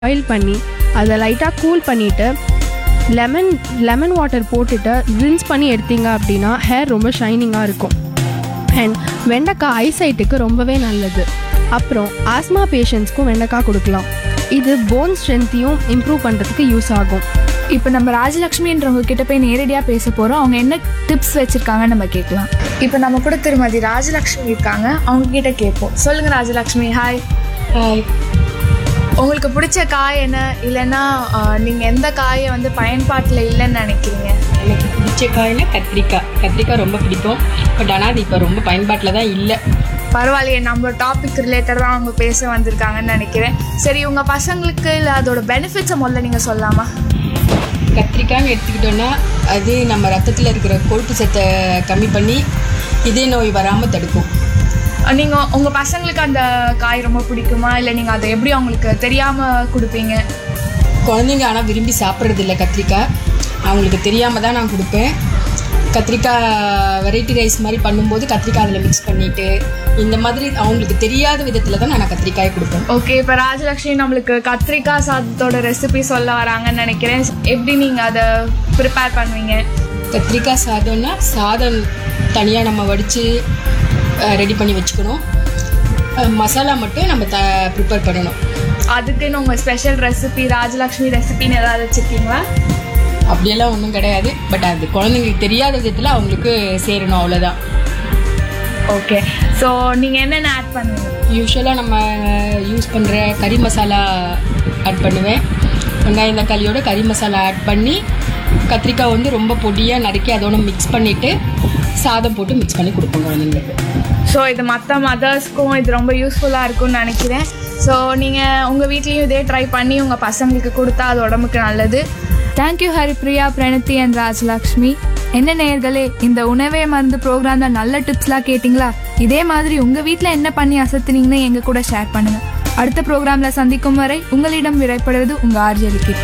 boil பண்ணி அதை லைட்டாக கூல் பண்ணிவிட்டு லெமன் லெமன் வாட்டர் போட்டுட்டு ரின்ஸ் பண்ணி எடுத்தீங்க அப்படின்னா ஹேர் ரொம்ப ஷைனிங்காக இருக்கும் அண்ட் வெண்டைக்காய் ஐசைட்டுக்கு ரொம்பவே நல்லது அப்புறம் ஆஸ்மா பேஷண்ட்ஸ்க்கும் வெண்டைக்காய் கொடுக்கலாம் இது போன் ஸ்ட்ரென்த்தையும் இம்ப்ரூவ் பண்ணுறதுக்கு யூஸ் ஆகும் இப்போ நம்ம ராஜலக்ஷ்மின்றவங்க கிட்ட போய் நேரடியாக பேச போகிறோம் அவங்க என்ன டிப்ஸ் வச்சுருக்காங்கன்னு நம்ம கேட்கலாம் இப்போ நம்ம கூட திருமதி ராஜலக்ஷ்மி இருக்காங்க அவங்க கிட்ட கேட்போம் சொல்லுங்க ராஜலக்ஷ்மி ஹாய் ஹாய் உங்களுக்கு பிடிச்ச காய் என்ன இல்லைன்னா ஆஹ், நீங்க எந்த காயை வந்து பயன்பாட்டில் இல்லைன்னு நினைக்கிறீங்க எனக்கு பிடிச்ச காய்னா கத்திரிக்காய் கத்திரிக்காய் ரொம்ப பிடிக்கும் பட் ஆனால் அது இப்போ ரொம்ப பயன்பாட்டில் தான் இல்லை பரவாயில்லையே நம்ம டாபிக் ரிலேட்டடாக அவங்க பேச வந்திருக்காங்கன்னு நினைக்கிறேன் சரி உங்க பசங்களுக்கு இல்லை அதோட பெனிஃபிட்ஸை முதல்ல நீங்க சொல்லலாமா கத்திரிக்காய்னு எடுத்துக்கிட்டோன்னா அது நம்ம ரத்தத்தில் இருக்கிற கொழுப்பு சத்தை கம்மி பண்ணி இதய நோய் வராமல் தடுக்கும் அஹ், நீங்க உங்க பசங்களுக்கு அந்த காய் ரொம்ப பிடிக்குமா இல்லை நீங்க அதை எப்படி அவங்களுக்கு தெரியாம கொடுப்பீங்க குழந்தைங்க ஆனால் விரும்பி சாப்பிட்றது இல்லை கத்திரிக்காய் அவங்களுக்கு தெரியாமல் தான் நான் கொடுப்பேன் கத்திரிக்காய் வெரைட்டி ரைஸ் மாதிரி பண்ணும்போது கத்திரிக்காய் அதில் மிக்ஸ் பண்ணிவிட்டு இந்த மாதிரி அவங்களுக்கு தெரியாத விதத்தில் தான் நான் கத்திரிக்காய் கொடுப்பேன் ஓகே இப்போ ராஜலக்ஷ்மி நம்மளுக்கு கத்திரிக்காய் சாதத்தோட ரெசிபி சொல்ல வராங்கன்னு நினைக்கிறேன் எப்படி நீங்கள் அதை ப்ரிப்பேர் பண்ணுவீங்க கத்திரிக்காய் சாதம்னா சாதம் தனியாக நம்ம வடித்து ரெடி பண்ணி வச்சுக்கணும் அஹ், மசாலா மட்டும் நம்ம த ப்ரிப்பேர் பண்ணணும் அதுக்குன்னு உங்கள் ஸ்பெஷல் ரெசிபி ராஜலக்ஷ்மி ரெசிபின்னு ஏதாவது வச்சுருக்கீங்களா அப்படியெல்லாம் ஒன்றும் கிடையாது பட் அது குழந்தைங்களுக்கு தெரியாத விதத்தில் அவங்களுக்கு சேரணும் அவ்வளோதான் ஓகே ஸோ நீங்கள் என்னென்ன ஆட் பண்ணுவீங்க யூஸ்வலாக நம்ம யூஸ் பண்ணுற கறி மசாலா ஆட் பண்ணுவேன் வெங்காயம் தக்காளியோட கறி மசாலா ஆட் பண்ணி கத்திரிக்காய் வந்து ரொம்ப பொடியாக நறுக்கி அதோட மிக்ஸ் பண்ணிவிட்டு சாதம் போட்டு மிக்ஸ் பண்ணி கொடுப்போம் குழந்தைங்களுக்கு ஸோ இது மற்ற மதர்ஸ்க்கும் இது ரொம்ப யூஸ்ஃபுல்லாக இருக்கும்னு நினைக்கிறேன் ஸோ நீங்கள் உங்கள் வீட்லேயும் இதே ட்ரை பண்ணி உங்கள் பசங்களுக்கு கொடுத்தா அது உடம்புக்கு நல்லது தேங்க்யூ ஹரிப்ரியா பிரணதி அண்ட் ராஜலக்ஷ்மி என்ன நேயர்களே இந்த உணவே மருந்து ப்ரோக்ராம்ல நல்ல டிப்ஸ்லாம் கேட்டிங்களா இதே மாதிரி உங்கள் வீட்டில் என்ன பண்ணி அசத்துனீங்கன்னு எங்கள் கூட ஷேர் பண்ணுங்கள் அடுத்த ப்ரோக்ராமில் சந்திக்கும் வரை உங்களிடம் விடைப்படுவது உங்கள் ஆர்ஜி